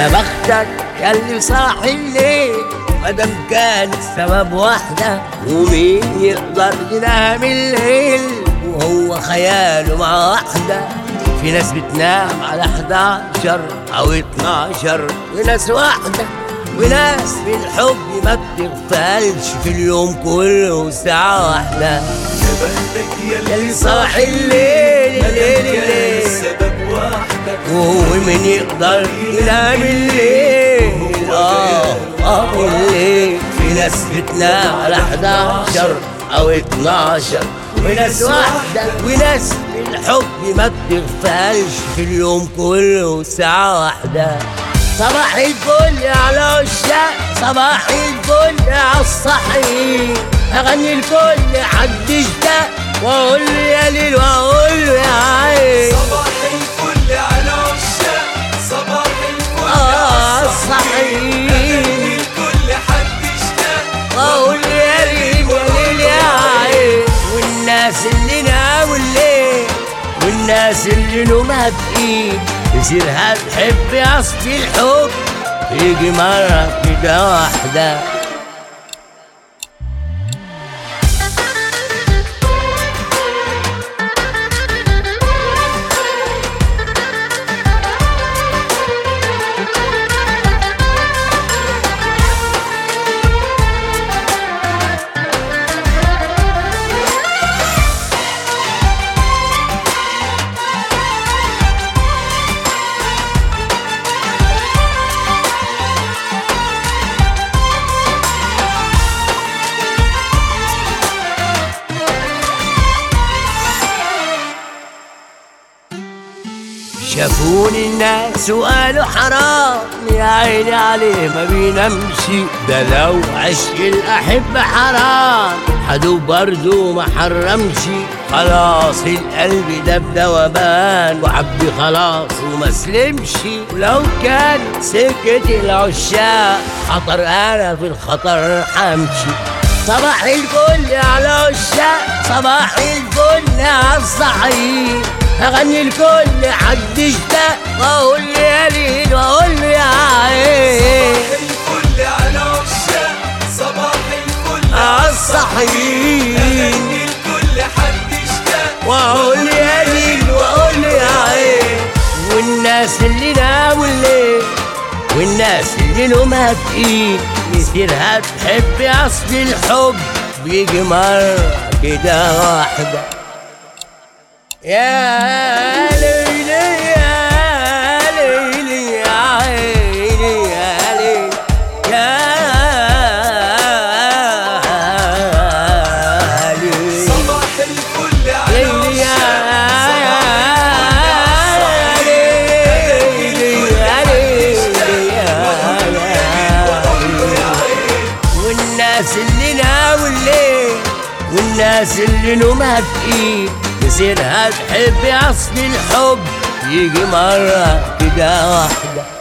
يا بختك يا اللي صاحي الليل مادام كان السبب واحدة ومين يقدر ينام الليل وهو خياله مع واحدة في ناس بتنام على 11 أو 12 وناس واحدة وناس في الحب ما بتغفلش في اليوم كله ساعة واحدة يا بختك يا اللي صاحي الليل الليل الليل السبب واحدة وهو من يقدر ينام الليل اه اه الليل في ناس بتنام على 11 او 12 وناس واحدة وناس في الحب ما بتغفلش في اليوم كله ساعة واحدة صباح الفل على الشاق صباح الفل على الصحيح اغني الكل حد اشتاق واقول له يا ليل واقول له يا عين صباح الفل على عشاق صباح الفل آه، على صحيح. أغاني الكل حد اشتاق واقول له يا ليل يا ليل يا عين والناس اللي ناموا الليل والناس اللي نومها بايد يصيرها تحب اصل الحب يجي مرة كده واحدة شافوني الناس وقالوا حرام يا عيني عليه ما بينامش ده لو عشق الأحبة حرام حدو برضو ما حرمش خلاص القلب ده بدوبان وحبي خلاص وما سلمش ولو كان سكة العشاق خطر أنا في الخطر حمشي صباح الفل على الشاق صباح الفل على الصحيح اغني الكل حد اشتاق واقول له يا ليل واقول له يا عين الفل على عشاق صباح الفل على الصحيح أغاني الكل حد اشتاق واقول له يا ليل واقول له يا عين والناس اللي ناموا الليل والناس اللي نومها تقيل يصيرها تحب اصل الحب بيجي مرة كده واحدة يا ليلي يا ليلي يا عيني يا ليلي يا ليلي صباح الفل على ليلي يا عشاق ليلي يا ليلي يا والناس اللي ناموا الليل والناس اللي نومها تقيل يصيرها تحب اصل الحب يجي مرة كده واحدة